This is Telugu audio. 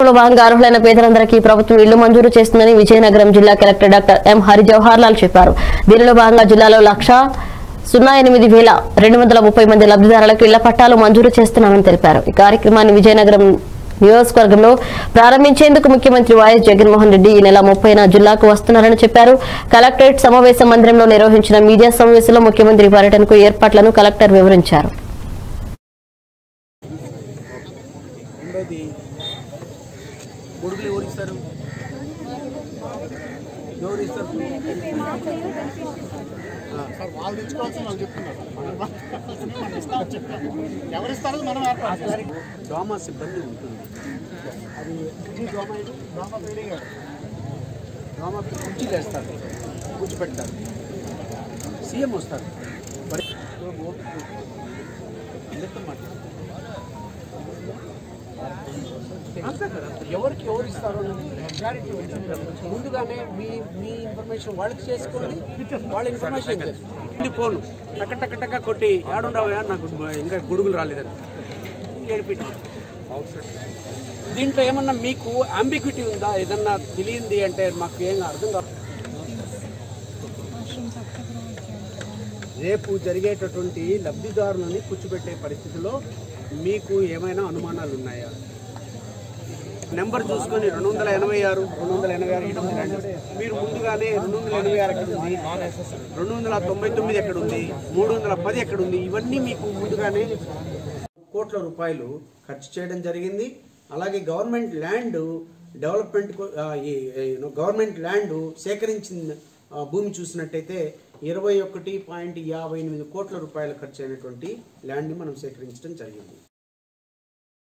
పథకంలో భాగంగా అర్హులైన పేదలందరికీ ప్రభుత్వం ఇళ్లు మంజూరు చేస్తుందని విజయనగరం జిల్లా collector doctor M Hari Jawahar Lal చెప్పారు దీనిలో భాగంగా జిల్లాలో లక్ష సున్నా ఎనిమిది వేల రెండు వందల ముప్పై మంది లబ్ధిదారులకు ఇళ్ల పట్టాలు మంజూరు చేస్తున్నామని తెలిపారు ఈ కార్యక్రమాన్ని విజయనగరం నియోజకవర్గంలో ప్రారంభించేందుకు ముఖ్యమంత్రి వైఎస్ జగన్మోహన్ రెడ్డి ఈ నెల ముప్పైన జిల్లాకు వస్తున్నారని చెప్పారు కలెక్టరేట్ సమావేశ మందిరంలో నిర్వహించిన మీడియా సమావేశంలో ముఖ్యమంత్రి పర్యటనకు ఏర్పాట్లను కలెక్టర్ వివరించారు రెండోది గొడుగులు ఎవరు ఇస్తారు ఎవరు ఇస్తారు సార్ వాళ్ళు తెచ్చుకోవాల్సిన వాళ్ళు చెప్తున్నారు మనం ఇస్తామని చెప్పాం ఎవరిస్తారో మనం ఏర్పాటు డ్రామా సిబ్బంది ఉంటుంది అది ఇది డ్రామా ఇది డ్రామా ఫీడింగ్ డ్రామా కుర్చీలు వేస్తారు కూర్చోపెడతారు సీఎం వస్తారు మరి అందరితో మాట్లాడు. అంతే కదా ఎవరికి ఎవరు ఇస్తారో అనేది క్లారిటీ ఉంటుంది. ముందుగానే మీ మీ ఇన్ఫర్మేషన్ వాళ్ళకి చేసుకోండి వాళ్ళ ఇన్ఫర్మేషన్ ఇది ఫోన్ టక్క టక్క టక్క కొట్టి ఏడుండవా నాకు ఇంకా గొడుగులు రాలేదని ఏడిపిట్టి దీంట్లో ఏమన్నా మీకు అంబిక్విటీ ఉందా ఏదన్నా తెలియంది అంటే మాకు ఏం అర్థం కాదు రేపు జరిగేటటువంటి లబ్ధిదారులని కూర్చోబెట్టే పరిస్థితిలో మీకు ఏమైనా అనుమానాలు ఉన్నాయా నెంబర్ చూసుకొని రెండు వందల ఎనభై ఆరు రెండు వందల ఎనభై ఆరు ఇటు రండి. మీరు ముందుగానే రెండు వందల ఎనభై ఆరు ఎక్కడ ఉంది రెండు వందల తొంభై తొమ్మిది ఎక్కడ ఉంది మూడు వందల పది ఎక్కడ ఉంది ఇవన్నీ మీకు ముందుగానే కోట్ల రూపాయలు ఖర్చు చేయడం జరిగింది అలాగే గవర్నమెంట్ ల్యాండ్ డెవలప్మెంట్ కో- ఆ, ఈ ఈ గవర్నమెంట్ ల్యాండ్ సేకరించిన ఆ, భూమి చూసినట్టయితే ఇరవై ఒకటి పాయింట్ యాభై ఎనిమిది కోట్ల రూపాయలు ఖర్చు అయినటువంటి ల్యాండ్ని మనం సేకరించడం జరిగింది